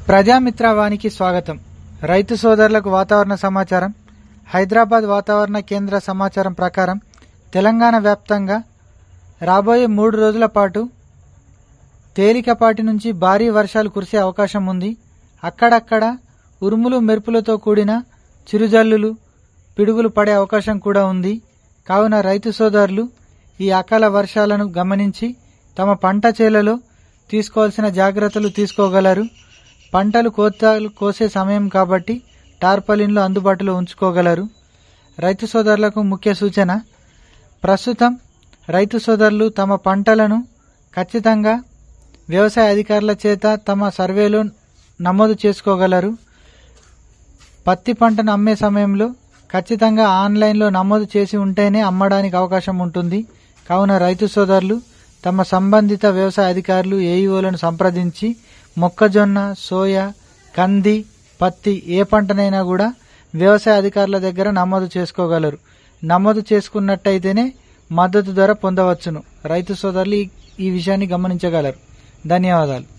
ప్రజామిత్ర వానికి స్వాగతం రైతు సోదరులకు వాతావరణ సమాచారం హైదరాబాద్ వాతావరణ కేంద్ర సమాచారం ప్రకారం తెలంగాణ వ్యాప్తంగా రాబోయే మూడు రోజుల పాటు తేలికపాటి నుంచి భారీ వర్షాలు కురిసే అవకాశం ఉంది అక్కడక్కడ ఉరుములు మెరుపులతో కూడిన చిరుజల్లులు పిడుగులు పడే అవకాశం కూడా ఉంది కావున రైతు సోదరులు ఈ అకాల వర్షాలను గమనించి తమ పంట చేలలో తీసుకోవాల్సిన జాగ్రత్తలు తీసుకోగలరు పంటలు కోతలు కోసే సమయం కాబట్టి టార్పలిన్లు అందుబాటులో ఉంచుకోగలరు రైతు సోదరులకు ముఖ్య సూచన ప్రస్తుతం రైతు సోదరులు తమ పంటలను ఖచ్చితంగా వ్యవసాయ అధికారుల చేత తమ సర్వేలో నమోదు చేసుకోగలరు పత్తి పంటను అమ్మే సమయంలో ఖచ్చితంగా ఆన్లైన్లో నమోదు చేసి ఉంటేనే అమ్మడానికి అవకాశం ఉంటుంది కావున రైతు సోదరులు తమ సంబంధిత వ్యవసాయ అధికారులు ఏఈఓలను సంప్రదించి మొక్కజొన్న సోయా కంది పత్తి ఏ పంటనైనా కూడా వ్యవసాయ అధికారుల దగ్గర నమోదు చేసుకోగలరు నమోదు చేసుకున్నట్టయితేనే మద్దతు ధర పొందవచ్చును రైతు సోదరులు ఈ- ఈ విషయాన్ని గమనించగలరు ధన్యవాదాలు